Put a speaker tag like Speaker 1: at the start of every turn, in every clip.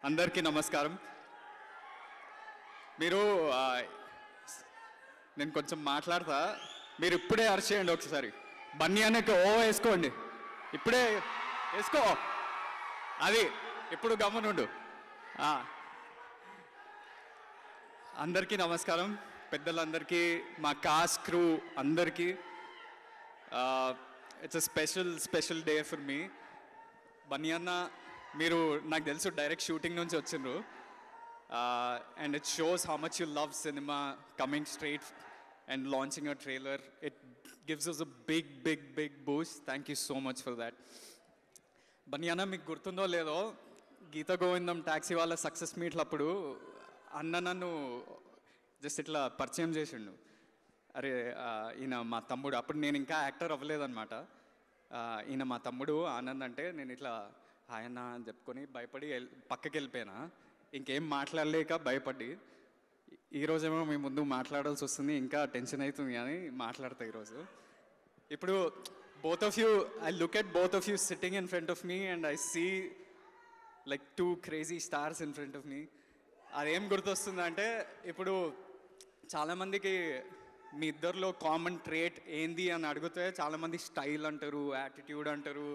Speaker 1: అందరికీ నమస్కారం మీరు ఆ, నేను కొంచెం మాట్లాడతా మీరు ఇప్పుడే అరిచేయండి ఒకసారి బన్నీ అనేక ఓ వేసుకోండి ఇప్పుడే వేసుకో అది ఇప్పుడు గమనుండు ఆ. అందరికీ నమస్కారం పెద్దలందరికీ మా కాస్ క్రూ అందరికీ it's uh special special day for me Bunny అన్న మీరు నాకు తెలుసు డైరెక్ట్ షూటింగ్ నుంచి వచ్చిండ్రు and it shows how much you love cinema coming straight and launching uh trailer it gives us uh big big big boost thank you so much for that Bunny అన్న మీకు గుర్తుందో లేదో గీత గోవిందం ట్యాక్సీ వాళ్ళ success మీట్లప్పుడు అన్న నన్ను just ఇట్లా పరిచయం చేసిండు అరే ఆ, ఈయన మా తమ్ముడు అప్పుడు నేను ఇంకా యాక్టర్ అవ్వలేదన్నమాట ఆ, ఈయన మా తమ్ముడు ఆనంద్ అంటే నేను ఇట్లా ఆయన అని చెప్పుకొని భయపడి వెళ్- పక్కకి వెళ్ళిపోయినా ఇంకేం మాట్లాడలేక భయపడి ఈరోజేమో మీ ముందు మాట్లాడాల్సి వస్తుంది ఇంకా టెన్షన్ అవుతుంది కానీ మాట్లాడతా ఈరోజు ఇప్పుడు both of you I look at both of you sitting in front of me and I see like two crazy stars in front of me అదేం గుర్తొస్తుందంటే ఇప్పుడు చాలామందికి మీ ఇద్దరిలో కామన్ ట్రేట్ ఏంది అని అడిగితే చాలామంది స్టైల్ అంటారు యాటిట్యూడ్ అంటారు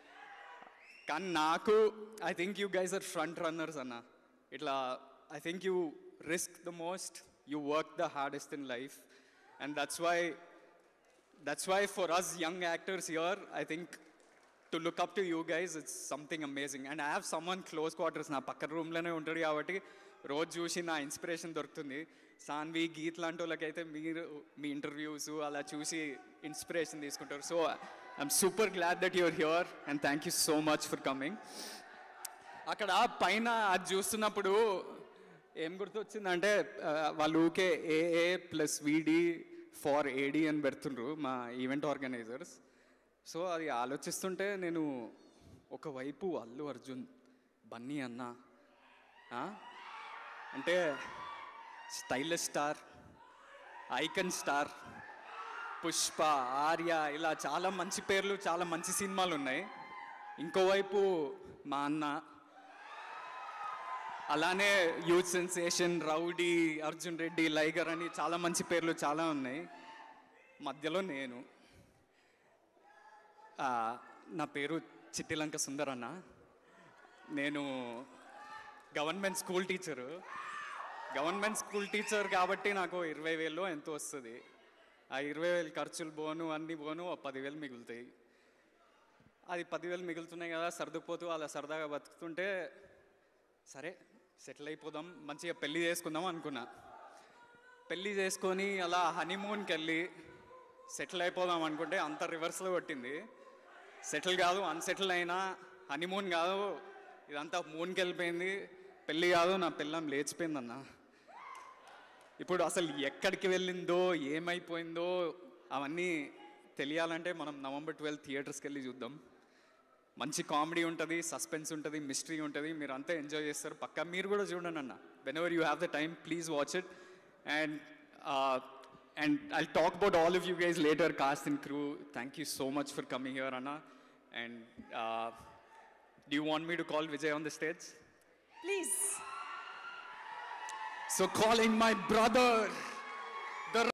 Speaker 1: కానీ నాకు I think you guys are front runners అన్న ఇట్లా I think you risk the most you work the hardest in life and that's why that's why for us young actors here I think to look up to you guys it's something amazing and I have someone close quarters నా పక్కన రూమ్లోనే ఉంటాడు కాబట్టి రోజు చూసి నా inspiration దొరుకుతుంది సాన్వి గీత్ లాంటి వాళ్ళకైతే మీరు మీ ఇంటర్వ్యూస్ అలా చూసి ఇన్స్పిరేషన్ తీసుకుంటారు so I'm super glad that your here and thank you so much for coming అక్కడ పైన అది చూస్తున్నప్పుడు ఏం గుర్తొచ్చిందంటే ఆ, వాళ్ళు ఊకే ఏఏ ప్లస్ విడి ఫార్ ఏడి అని పెడుతుండ్రు మా ఈవెంట్ ఆర్గనైజర్స్ సో అది ఆలోచిస్తుంటే నేను ఒకవైపు అల్లు అర్జున్ బన్నీ అన్న ఆ? అంటే stylish star icon star Pushpa Arya ఇలా చాలా మంచి పేర్లు చాలా మంచి సినిమాలు ఉన్నాయి ఇంకోవైపు మా అన్న అలానే youth sensation rowdy Arjun Reddy Liger అని చాలా మంచి పేర్లు చాలా ఉన్నాయి మధ్యలో నేను ఆ, నా పేరు చిట్టిలంక సుందర్ అన్న నేను government school teacher government school teacher కాబట్టి నాకు ఇరవై వేలు ఎంతో వస్తుంది ఆ ఇరవై వేలు ఖర్చులు పోను అన్నీ పోను ఓ పదివేలు మిగులుతాయి అది పదివేలు మిగులుతున్నాయి కదా సర్దుకుపోతూ అలా సరదాగా బతుకుతుంటే సరే సెటిల్ అయిపోదాం మంచిగా పెళ్లి చేసుకుందాం అనుకున్నా పెళ్లి చేసుకొని అలా హనీమూన్కి వెళ్ళి సెటిల్ అయిపోదాం అనుకుంటే అంత రివర్స్లో కొట్టింది సెటిల్ కాదు అన్సెటిల్ అయినా హనీమూన్ కాదు ఇదంతా మూన్కి వెళ్ళిపోయింది పెళ్ళి కాదు నా పిల్లం లేచిపోయిందన్న ఇప్పుడు అసలు ఎక్కడికి వెళ్ళిందో ఏమైపోయిందో అవన్నీ తెలియాలంటే మనం నవంబర్ ట్వెల్త్ థియేటర్స్కి వెళ్ళి చూద్దాం మంచి కామెడీ ఉంటుంది సస్పెన్స్ ఉంటుంది మిస్టరీ ఉంటుంది మీరు అంతా ఎంజాయ్ చేస్తారు పక్కా మీరు కూడా చూడండి అన్న whenever you have the time please watch it and and I talk about all of you guys later cast in crew thank you so much for coming here అన్న and do you want me to call Vijay on the stage
Speaker 2: Please.
Speaker 1: So calling my brother